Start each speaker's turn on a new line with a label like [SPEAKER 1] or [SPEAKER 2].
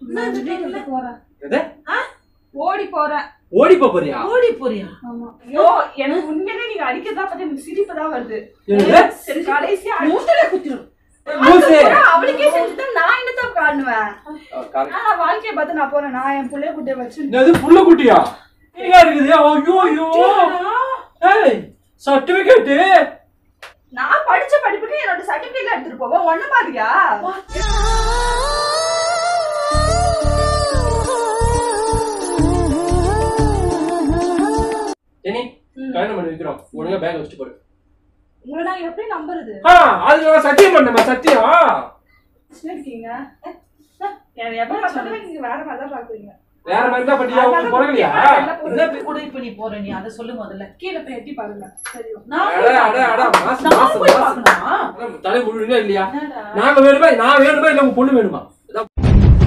[SPEAKER 1] நான் இந்த வீட்டை விட்டு போறேன்
[SPEAKER 2] எது?
[SPEAKER 1] ஓடி போறேன்
[SPEAKER 2] ஓடி போப் போறியா
[SPEAKER 3] ஓடி போறியா
[SPEAKER 1] ஆமா
[SPEAKER 4] ஐயோ எனக்கு உண்மையிலே நீங்க அடிக்கிறதா பத்தி எனக்கு சிரிப்பு தான் வருது
[SPEAKER 2] என்னது?
[SPEAKER 4] சரி கடைசியா அடி-
[SPEAKER 3] மூத்தல குத்திரும்
[SPEAKER 2] லூசு.
[SPEAKER 4] அப்புறம் அவளுக்கே செஞ்சுட்டா நான் என்னத்த காணுவேன்
[SPEAKER 2] ஆ, correct.
[SPEAKER 4] ஆனா வாழ்க்கைய பார்த்து நான் போறேன் நான் என் பிள்ளைய குட்டிய வச்சு
[SPEAKER 2] என்னது புள்ள குட்டியா எங்க இருக்குது ஐயோ ஐயோ ஏய் சர்டிபிகேட்
[SPEAKER 4] நான் படிச்ச படிப்புக்கு என்னோட சர்டிபிகேட் எடுத்துட்டு போவேன் ஒண்ணு மாதிரியா
[SPEAKER 2] ஜெனி கல்யாணம் பண்ணி வைக்கிறோம் ஒழுங்கா பேக் வச்சுட்டு போடு
[SPEAKER 4] உங்களை நான் எப்படி நம்புறது
[SPEAKER 2] ஆ அதுக்கு நான் சத்தியம் பண்ணமா சத்தியம்
[SPEAKER 4] சின்ன இருக்கீங்க என்னை எப்ப பார்த்தாலுமே நீங்க வேற மாதிரி தான் பாக்குறீங்க
[SPEAKER 2] வேற மாதிரி தான் பண்ணியா உங்களுக்கு பிறகலையா
[SPEAKER 3] என்ன கூட இப்ப நீ போற நீ அதை சொல்லு முதல்ல
[SPEAKER 4] கீழே போய் எட்டி பாருங்க தெரியும்
[SPEAKER 3] நான்
[SPEAKER 2] அட அட அட மாசம்
[SPEAKER 3] நான்
[SPEAKER 2] மாசம்
[SPEAKER 3] போய்
[SPEAKER 2] மாசம்
[SPEAKER 3] பார்க்கணுமா
[SPEAKER 2] தலை முழுனா இல்லையா
[SPEAKER 3] என்னடா?
[SPEAKER 2] நாங்க வேணுமா நான் வேணுமா இல்ல உங்க பொண்ணு வேணுமா இதான்